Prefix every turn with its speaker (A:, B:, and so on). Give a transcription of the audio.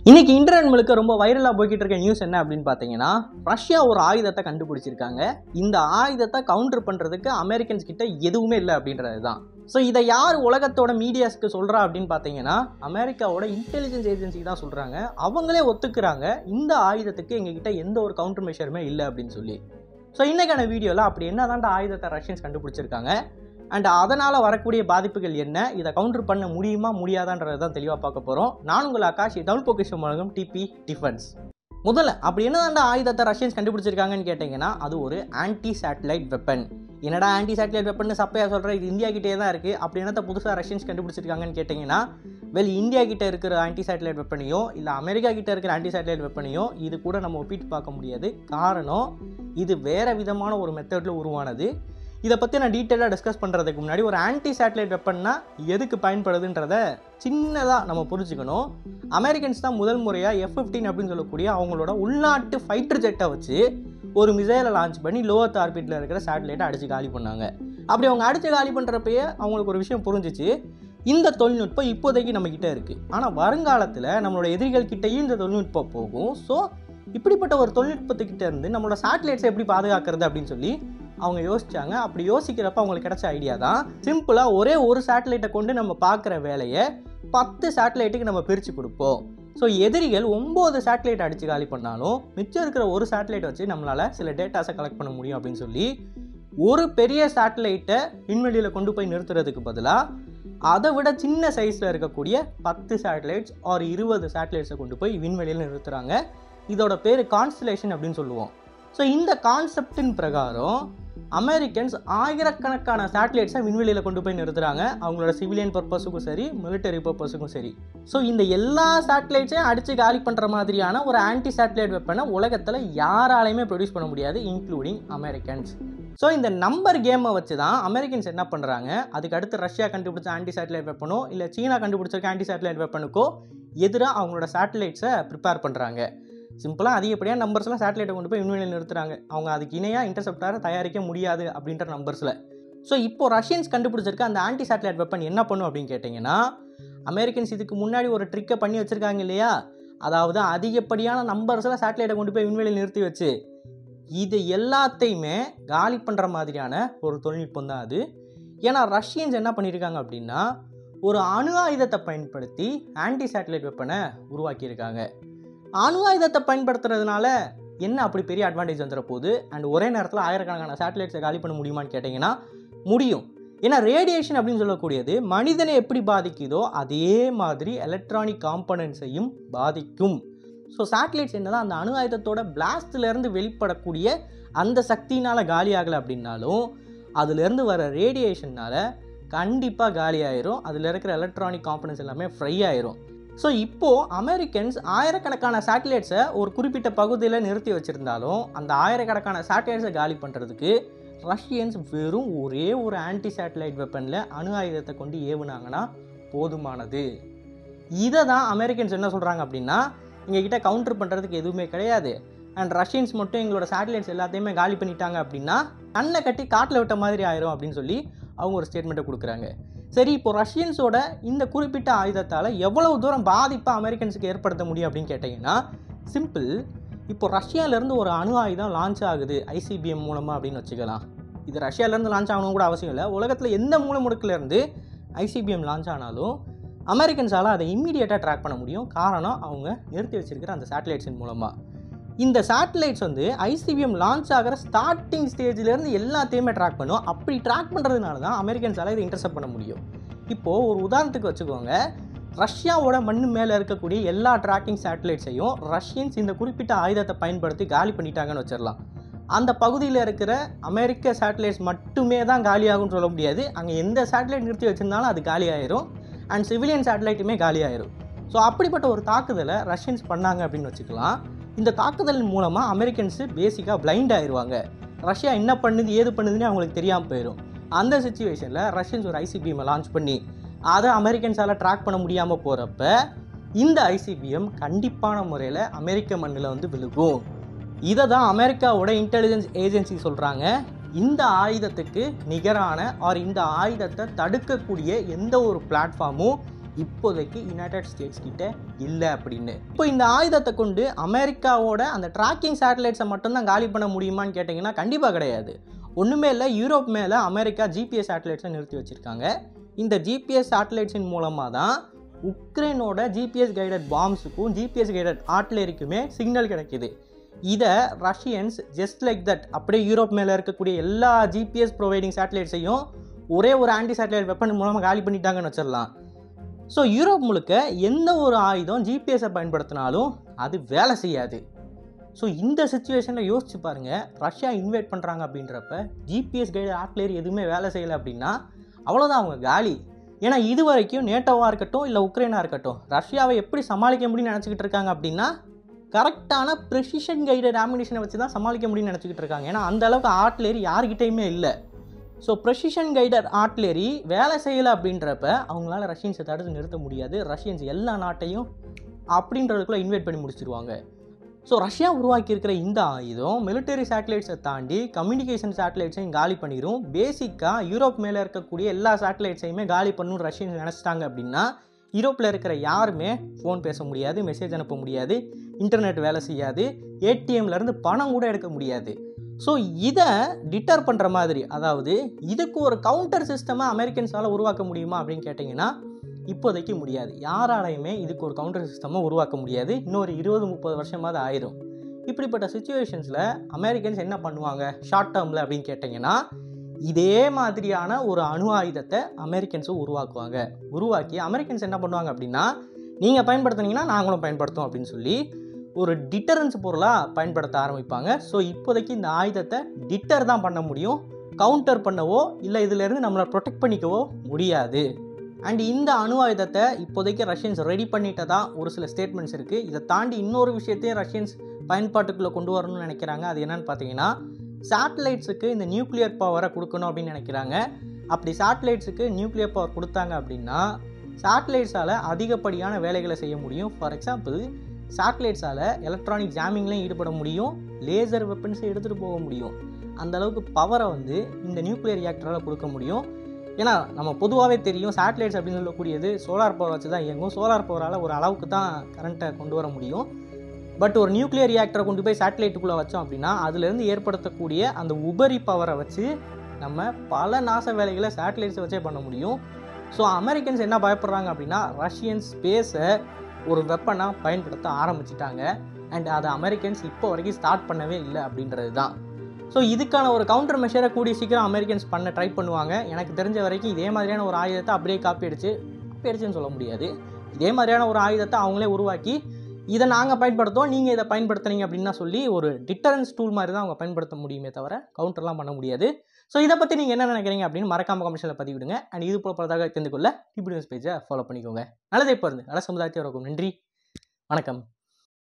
A: இன்னைக்கு இன்டர்நெட் முழுக்க ரொம்ப வைரலாக போய்கிட்டு இருக்க நியூஸ் என்ன அப்படின்னு பார்த்தீங்கன்னா ரஷ்யா ஒரு ஆயுதத்தை கண்டுபிடிச்சிருக்காங்க இந்த ஆயுதத்தை கவுண்டர் பண்ணுறதுக்கு அமெரிக்கன்ஸ் கிட்ட எதுவுமே இல்லை அப்படின்றது தான் ஸோ இதை யார் உலகத்தோட மீடியாஸ்க்கு சொல்கிறா அப்படின்னு பார்த்தீங்கன்னா அமெரிக்காவோட இன்டெலிஜென்ஸ் ஏஜென்சி தான் சொல்கிறாங்க அவங்களே ஒத்துக்கிறாங்க இந்த ஆயுதத்துக்கு எங்ககிட்ட எந்த ஒரு கவுண்டர் மெஷருமே இல்லை அப்படின்னு சொல்லி ஸோ இன்னைக்கான வீடியோவில் அப்படி என்ன ஆயுதத்தை ரஷ்யன்ஸ் கண்டுபிடிச்சிருக்காங்க அண்ட் அதனால் வரக்கூடிய பாதிப்புகள் என்ன இதை கவுண்டர் பண்ண முடியுமா முடியாதான்றதை தான் தெளிவாக பார்க்க போகிறோம் நான் உங்கள் ஆகாஷ் தமிழ் பொக்கிஷம் வழங்கும் டிபி டிஃபென்ஸ் முதல்ல அப்படி என்னதாண்டா ஆயுதத்தை ரஷ்யன்ஸ் கண்டுபிடிச்சிருக்காங்கன்னு கேட்டிங்கன்னா அது ஒரு ஆன்டி சேட்டலைட் வெப்பன் என்னடா ஆன்டி சேட்டலைட் வெப்பன் சப்பையா சொல்கிறேன் இது இந்தியா கிட்டே தான் இருக்குது அப்படி என்னத்த புதுசாக ரஷ்யன்ஸ் கண்டுபிடிச்சிருக்காங்கன்னு கேட்டிங்கன்னா வெல் இந்தியா கிட்ட இருக்கிற ஆன்டி சேட்டலைட் வெப்பனையோ இல்லை அமெரிக்கா கிட்ட இருக்கிற ஆன்டி சேட்டலைட் வெப்பனையோ இது கூட நம்ம ஒப்பிட்டு பார்க்க முடியாது காரணம் இது வேற விதமான ஒரு மெத்தடில் உருவானது இதை பற்றி நான் டீட்டெயிலாக டிஸ்கஸ் பண்ணுறதுக்கு முன்னாடி ஒரு ஆன்டி சேட்டலைட் வெப்பன்னா எதுக்கு பயன்படுதுன்றத சின்னதாக நம்ம புரிஞ்சுக்கணும் அமெரிக்கன்ஸ் தான் முதல் முறையாக எஃப் ஃபிஃப்டீன் அப்படின்னு சொல்லக்கூடிய அவங்களோட உள்நாட்டு ஃபைட்டர் ஜெட்டை வச்சு ஒரு மிசைலை லான்ச் பண்ணி லோவத் ஆர்பிட்டில் இருக்கிற சேட்டலைட்டை அடித்து காலி பண்ணாங்க அப்படி அவங்க அடித்து காலி பண்ணுறப்பயே அவங்களுக்கு ஒரு விஷயம் புரிஞ்சிச்சு இந்த தொழில்நுட்பம் இப்போதைக்கு நம்மக்கிட்ட இருக்குது ஆனால் வருங்காலத்தில் நம்மளோட எதிரிகள் கிட்டேயும் இந்த தொழில்நுட்பம் போகும் ஸோ இப்படிப்பட்ட ஒரு தொழில்நுட்பத்துக்கிட்ட இருந்து நம்மளோட சேட்டலைட்ஸை எப்படி பாதுகாக்கிறது அப்படின்னு சொல்லி அவங்க யோசிச்சாங்க அப்படி யோசிக்கிறப்ப அவங்களுக்கு கிடைச்ச ஐடியா தான் சிம்பிளாக ஒரே ஒரு சேட்டலைட்டை கொண்டு நம்ம பார்க்குற வேலையை பத்து சேட்டலைட்டுக்கு நம்ம பிரித்து கொடுப்போம் ஸோ எதிரிகள் ஒம்பது சேட்டலைட் அடித்து காலி பண்ணாலும் மிச்சம் இருக்கிற ஒரு சேட்டலைட் வச்சு நம்மளால் சில டேட்டாஸை கலெக்ட் பண்ண முடியும் அப்படின்னு சொல்லி ஒரு பெரிய சேட்டலைட்டை விண்வெளியில் கொண்டு போய் நிறுத்துறதுக்கு பதிலாக அதை விட சின்ன சைஸில் இருக்கக்கூடிய பத்து சேட்டலைட்ஸ் ஆர் இருபது சேட்டலைட்ஸை கொண்டு போய் விண்வெளியில் நிறுத்துகிறாங்க இதோட பேர் கான்ஸ்டலேஷன் அப்படின்னு சொல்லுவோம் ஸோ இந்த கான்செப்டின் பிரகாரம் அமெரிக்கன்ஸ் ஆயிரக்கணக்கான சேட்டலைட்ஸை விண்வெளியில் கொண்டு போய் நிறுத்துறாங்க அவங்களோட சிவிலியன் பர்பஸுக்கும் சரி மிலிட்டரி பர்பஸுக்கும் சரி ஸோ இந்த எல்லா சேட்டலைட்ஸையும் அடித்து காலி பண்ணுற மாதிரியான ஒரு ஆன்டி சேட்டலைட் வெப்பனை உலகத்தில் யாராலையுமே ப்ரொடியூஸ் பண்ண முடியாது இன்க்ளூடிங் அமெரிக்கன்ஸ் ஸோ இந்த நம்பர் கேமை வச்சு தான் அமெரிக்கன்ஸ் என்ன பண்ணுறாங்க அதுக்கு அடுத்து ரஷ்யா கண்டுபிடிச்ச ஆன்டி சேட்டலைட் வெப்பனோ இல்லை சீனா கண்டுபிடிச்சிருக்க ஆன்டி சேட்டலைட் வெப்பனுக்கோ எதிராக அவங்களோட சேட்டலைட்ஸை ப்ரிப்பேர் பண்ணுறாங்க சிம்பிளாக அதிகப்படியாக நம்பர்ஸ்லாம் சேட்டலைட்டை கொண்டு போய் விண்வெளியில் நிறுத்துறாங்க அவங்க அதுக்கு இணையாக இன்டர்செப்டாரை தயாரிக்க முடியாது அப்படின்ற நம்பர்ஸில் ஸோ இப்போ ரஷ்யன்ஸ் கண்டுபிடிச்சிருக்க அந்த ஆன்டி சேட்டலைட் வெப்பன் என்ன பண்ணும் அப்படின்னு கேட்டிங்கன்னா அமெரிக்கன்ஸ் இதுக்கு முன்னாடி ஒரு ட்ரிக்கை பண்ணி வச்சுருக்காங்க இல்லையா அதாவது அதிகப்படியான நம்பர்ஸில் சேட்டலைட்டை கொண்டு போய் விண்வெளியில் நிறுத்தி வச்சு இது எல்லாத்தையுமே காலி பண்ணுற மாதிரியான ஒரு தொழில்நுட்பம் தான் அது ஏன்னா ரஷ்யன்ஸ் என்ன பண்ணியிருக்காங்க அப்படின்னா ஒரு அணு ஆயுதத்தை பயன்படுத்தி ஆன்டி சேட்டலைட் வெப்பனை உருவாக்கியிருக்காங்க அணு ஆயுதத்தை பயன்படுத்துறதுனால என்ன அப்படி பெரிய அட்வான்டேஜ் வந்துட போகுது அண்ட் ஒரே நேரத்தில் ஆயிரக்கணக்கான சேட்டலைட்ஸை காலி பண்ண முடியுமான்னு கேட்டிங்கன்னா முடியும் ஏன்னா ரேடியேஷன் அப்படின்னு சொல்லக்கூடியது மனிதனை எப்படி பாதிக்குதோ அதே மாதிரி எலக்ட்ரானிக் காம்பனன்ட்ஸையும் பாதிக்கும் ஸோ சேட்டலைட்ஸ் என்னதான் அந்த அணு ஆயுதத்தோட பிளாஸ்ட்லேருந்து வெளிப்படக்கூடிய அந்த சக்தினால் காலி ஆகலை அப்படின்னாலும் அதுலேருந்து வர ரேடியேஷனால் கண்டிப்பாக காலி ஆயிரும் அதில் இருக்கிற எலக்ட்ரானிக் காம்பனன்ஸ் எல்லாமே ஃப்ரை ஆயிரும் ஸோ இப்போது அமெரிக்கன்ஸ் ஆயிரக்கணக்கான சேட்டலைட்ஸை ஒரு குறிப்பிட்ட பகுதியில் நிறுத்தி வச்சுருந்தாலும் அந்த ஆயிரக்கணக்கான சேட்டலைட்ஸை காலி பண்ணுறதுக்கு ரஷ்யன்ஸ் வெறும் ஒரே ஒரு ஆன்டி சேட்டலைட் வெப்பனில் அணு ஆயுதத்தை கொண்டு ஏவுனாங்கன்னா போதுமானது இதை தான் அமெரிக்கன்ஸ் என்ன சொல்கிறாங்க அப்படின்னா எங்ககிட்ட கவுண்டர் பண்ணுறதுக்கு எதுவுமே கிடையாது அண்ட் ரஷ்யன்ஸ் மட்டும் எங்களோட சேட்டலைட்ஸ் எல்லாத்தையுமே காலி பண்ணிட்டாங்க அப்படின்னா கண்ணை கட்டி காட்டில் விட்ட மாதிரி ஆயிரும் அப்படின்னு சொல்லி அவங்க ஒரு ஸ்டேட்மெண்ட்டை கொடுக்குறாங்க சரி இப்போ ரஷ்யன்ஸோட இந்த குறிப்பிட்ட ஆயுதத்தால் எவ்வளவு தூரம் பாதிப்பை அமெரிக்கன்ஸுக்கு ஏற்படுத்த முடியும் அப்படின்னு கேட்டிங்கன்னா சிம்பிள் இப்போ ரஷ்யாவிலேருந்து ஒரு அணு ஆயுதம் லான்ச் ஆகுது ஐசிபிஎம் மூலமாக அப்படின்னு வச்சுக்கலாம் இது ரஷ்யாவிலேருந்து லான்ச் ஆகணும் கூட அவசியம் இல்லை உலகத்தில் எந்த மூல முடுக்கிலேருந்து ஐசிபிஎம் லான்ச் ஆனாலும் அமெரிக்கன்ஸால் அதை இம்மீடியட்டாக ட்ராக் பண்ண முடியும் காரணம் அவங்க நிறுத்தி வச்சிருக்கிற அந்த சேட்டலைட்ஸின் மூலமாக இந்த சேட்டலைட்ஸ் வந்து ஐசிபிஎம் லான்ச் ஆகிற ஸ்டார்டிங் ஸ்டேஜ்லேருந்து எல்லாத்தையுமே ட்ராக் பண்ணும் அப்படி ட்ராக் பண்ணுறதுனால தான் அமெரிக்கன்ஸால் இதை இன்டர்செப்ட் பண்ண முடியும் இப்போது ஒரு உதாரணத்துக்கு வச்சுக்கோங்க ரஷ்யாவோட மண்ணு மேலே இருக்கக்கூடிய எல்லா ட்ராக்கிங் சேட்டலைட்ஸையும் ரஷ்யன்ஸ் இந்த குறிப்பிட்ட ஆயுதத்தை பயன்படுத்தி காலி பண்ணிட்டாங்கன்னு வச்சிடலாம் அந்த பகுதியில் இருக்கிற அமெரிக்க சேட்டலைட்ஸ் மட்டுமே தான் காலியாகும்னு சொல்ல முடியாது அங்கே எந்த சேட்டலைட் நிறுத்தி வச்சிருந்தாலும் அது காலி ஆயிரும் அண்ட் சிவிலியன் சேட்டலைட்டுமே காலி ஆயிரும் ஸோ அப்படிப்பட்ட ஒரு தாக்குதலை ரஷ்யன்ஸ் பண்ணாங்க அப்படின்னு வச்சுக்கலாம் இந்த தாக்குதலின் மூலமாக அமெரிக்கன்ஸு பேசிக்காக பிளைண்ட் ஆயிடுவாங்க ரஷ்யா என்ன பண்ணுது ஏது பண்ணுதுன்னு அவங்களுக்கு தெரியாமல் போயிடும் அந்த சுச்சுவேஷனில் ரஷ்யன்ஸ் ஒரு ஐசிபிஎம்மை லான்ச் பண்ணி அதை அமெரிக்கன்ஸால் ட்ராக் பண்ண முடியாமல் போகிறப்ப இந்த ஐசிபிஎம் கண்டிப்பான முறையில் அமெரிக்க மண்ணில் வந்து விழுகும் இதை தான் அமெரிக்காவோட இன்டெலிஜென்ஸ் ஏஜென்சி சொல்கிறாங்க இந்த ஆயுதத்துக்கு நிகரான ஆர் இந்த ஆயுதத்தை தடுக்கக்கூடிய எந்த ஒரு பிளாட்ஃபார்மும் இப்போதைக்கு யுனைடெட் ஸ்டேட்ஸ் கிட்ட இல்லை அப்படின்னு இப்போ இந்த ஆயுதத்தை கொண்டு அமெரிக்காவோட அந்த ட்ராக்கிங் சேட்டலைட்ஸை மட்டும்தான் காலி பண்ண முடியுமான்னு கேட்டிங்கன்னா கண்டிப்பாக கிடையாது ஒன்றுமே இல்லை யூரோப் மேலே அமெரிக்கா ஜிபிஎஸ் சேட்டலைட்ஸை நிறுத்தி வச்சுருக்காங்க இந்த ஜிபிஎஸ் சேட்டலைட்ஸின் மூலமாக தான் உக்ரைனோட ஜிபிஎஸ் கைடட் பாம்ஸுக்கும் ஜிபிஎஸ் கைடட் ஆர்ட்லரிக்குமே சிக்னல் கிடைக்குது இதை ரஷ்யன்ஸ் ஜஸ்ட் லைக் தட் அப்படியே யூரோப் மேலே இருக்கக்கூடிய எல்லா ஜிபிஎஸ் ப்ரொவைடிங் சேட்டலைட்ஸையும் ஒரே ஒரு ஆன்டி சேட்டலைட் வெப்பன் மூலமாக காலி பண்ணிட்டாங்கன்னு வச்சிடலாம் ஸோ யூரோப் முழுக்க எந்த ஒரு ஆயுதம் ஜிபிஎஸை பயன்படுத்தினாலும் அது வேலை செய்யாது ஸோ இந்த சுச்சுவேஷனில் யோசிச்சு பாருங்கள் ரஷ்யா இன்வைட் பண்ணுறாங்க அப்படின்றப்ப ஜிபிஎஸ் கைடு ஆர்ட்லேரி எதுவுமே வேலை செய்யலை அப்படின்னா அவ்வளோதான் அவங்க காலி ஏன்னா இது வரைக்கும் நேட்டோவாக இருக்கட்டும் இல்லை உக்ரைனாக இருக்கட்டும் ரஷ்யாவை எப்படி சமாளிக்க முடியும்னு நினச்சிக்கிட்டு இருக்காங்க அப்படின்னா கரெக்டான ப்ரெசிஷன் கைடட் ஆமினேஷனை வச்சு தான் சமாளிக்க முடியும்னு நினச்சிக்கிட்டு இருக்காங்க ஏன்னா அந்த அளவுக்கு ஆர்ட்லேரி யார்கிட்டையுமே இல்லை ஸோ ப்ரெசிஷன் கைடட் ஆர்ட்லேரி வேலை செய்யலை அப்படின்றப்ப அவங்களால ரஷ்யன்ஸை தடுத்து நிறுத்த முடியாது ரஷ்யன்ஸ் எல்லா நாட்டையும் அப்படின்றதுக்குள்ளே இன்வைட் பண்ணி முடிச்சிருவாங்க ஸோ ரஷ்யா உருவாக்கியிருக்கிற இந்த ஆயுதம் மிலிட்டரி சேட்டலைட்ஸை தாண்டி கம்யூனிகேஷன் சேட்டலைட்ஸையும் காலி பண்ணிடும் பேசிக்காக யூரோப் மேலே இருக்கக்கூடிய எல்லா சேட்டலைட்ஸையுமே காலி பண்ணணும் ரஷ்யன்ஸ் நினச்சிட்டாங்க அப்படின்னா யூரோப்பில் இருக்கிற யாருமே ஃபோன் பேச முடியாது மெசேஜ் அனுப்ப முடியாது இன்டர்நெட் வேலை செய்யாது ஏடிஎம்லேருந்து பணம் கூட எடுக்க முடியாது ஸோ இதை டிட்டர் பண்ணுற மாதிரி அதாவது இதுக்கு ஒரு கவுண்டர் சிஸ்டமை அமெரிக்கன்ஸால் உருவாக்க முடியுமா அப்படின்னு கேட்டிங்கன்னா இப்போதைக்கு முடியாது யாராலையுமே இதுக்கு ஒரு கவுண்டர் சிஸ்டமை உருவாக்க முடியாது இன்னொரு இருபது முப்பது வருஷமாவது ஆயிரும் இப்படிப்பட்ட சுச்சுவேஷன்ஸில் அமெரிக்கன்ஸ் என்ன பண்ணுவாங்க ஷார்ட் டேர்மில் அப்படின்னு கேட்டிங்கன்னா இதே மாதிரியான ஒரு அணு ஆயுதத்தை அமெரிக்கன்ஸும் உருவாக்குவாங்க உருவாக்கி அமெரிக்கன்ஸ் என்ன பண்ணுவாங்க அப்படின்னா நீங்கள் பயன்படுத்துனீங்கன்னா நாங்களும் பயன்படுத்துவோம் அப்படின்னு சொல்லி ஒரு டிட்டரன்ஸ் பொருளாக பயன்படுத்த ஆரம்பிப்பாங்க ஸோ இப்போதைக்கு இந்த ஆயுதத்தை டிட்டர் தான் பண்ண முடியும் கவுண்டர் பண்ணவோ இல்லை இதிலேருந்து நம்மளை ப்ரொடெக்ட் பண்ணிக்கவோ முடியாது அண்ட் இந்த அணு ஆயுதத்தை இப்போதைக்கு ரஷ்யன்ஸ் ரெடி பண்ணிட்டதா ஒரு சில ஸ்டேட்மெண்ட்ஸ் இருக்குது இதை தாண்டி இன்னொரு விஷயத்தையும் ரஷ்யன்ஸ் பயன்பாட்டுக்குள்ளே கொண்டு வரணும்னு நினைக்கிறாங்க அது என்னன்னு பார்த்தீங்கன்னா சேட்டலைட்ஸுக்கு இந்த நியூக்ளியர் பவரை கொடுக்கணும் அப்படின்னு நினைக்கிறாங்க அப்படி சேட்டலைட்ஸுக்கு நியூக்ளியர் பவர் கொடுத்தாங்க அப்படின்னா சேட்டலைட்ஸால் அதிகப்படியான வேலைகளை செய்ய முடியும் ஃபார் எக்ஸாம்பிள் சேட்டலைட்ஸால் எலக்ட்ரானிக் ஜாமிங்லையும் ஈடுபட முடியும் லேசர் வெப்பன்ஸை எடுத்துகிட்டு போக முடியும் அந்த அளவுக்கு பவரை வந்து இந்த நியூக்ளியர் ரியாக்டரால் கொடுக்க முடியும் ஏன்னா நம்ம பொதுவாகவே தெரியும் சேட்டலைட்ஸ் அப்படின்னு சொல்லக்கூடியது சோலார் பவர் வச்சு தான் இயங்கும் சோலார் பவரால் ஒரு அளவுக்கு தான் கரண்ட்டை கொண்டு வர முடியும் பட் ஒரு நியூக்ளியர் ரியாக்டரை கொண்டு போய் சேட்டலைட்டுக்குள்ளே வச்சோம் அப்படின்னா அதுலேருந்து ஏற்படுத்தக்கூடிய அந்த உபரி பவரை வச்சு நம்ம பல நாச வேலைகளை சேட்டலைட்ஸை வச்சே பண்ண முடியும் ஸோ அமெரிக்கன்ஸ் என்ன பயப்படுறாங்க அப்படின்னா ரஷ்யன் ஸ்பேஸை ஒரு வெப்பனாக பயன்படுத்த ஆரம்பிச்சிட்டாங்க அண்ட் அதை அமெரிக்கன்ஸ் இப்போ வரைக்கும் ஸ்டார்ட் பண்ணவே இல்லை அப்படின்றது தான் ஸோ இதுக்கான ஒரு கவுண்டர் மெஷரை கூடிய சீக்கிரம் அமெரிக்கன்ஸ் பண்ண ட்ரை பண்ணுவாங்க எனக்கு தெரிஞ்ச வரைக்கும் இதே மாதிரியான ஒரு ஆயுதத்தை அப்படியே காப்பி அடிச்சு காப்பி அடிச்சுன்னு சொல்ல முடியாது இதே மாதிரியான ஒரு ஆயுதத்தை அவங்களே உருவாக்கி இதை நாங்கள் பயன்படுத்துவோம் நீங்கள் இதை பயன்படுத்துனீங்க அப்படின்னு தான் சொல்லி ஒரு டிட்டரன்ஸ் டூல் மாதிரி தான் அவங்க பயன்படுத்த முடியுமே தவிர கவுண்டர்லாம் பண்ண முடியாது ஸோ இதை பற்றி நீங்கள் என்ன நினைக்கிறீங்க அப்படின்னு மறக்காம கமெண்ட்ஸில் பதிவிடுங்க அண்ட் இது போல பலதாக தெரிந்து கொள்ள டிபி நியூஸ் பேஜை ஃபாலோ பண்ணிக்கோங்க நல்லதே பாருங்க நல்ல சமுதாயத்தை இருக்கும் நன்றி வணக்கம்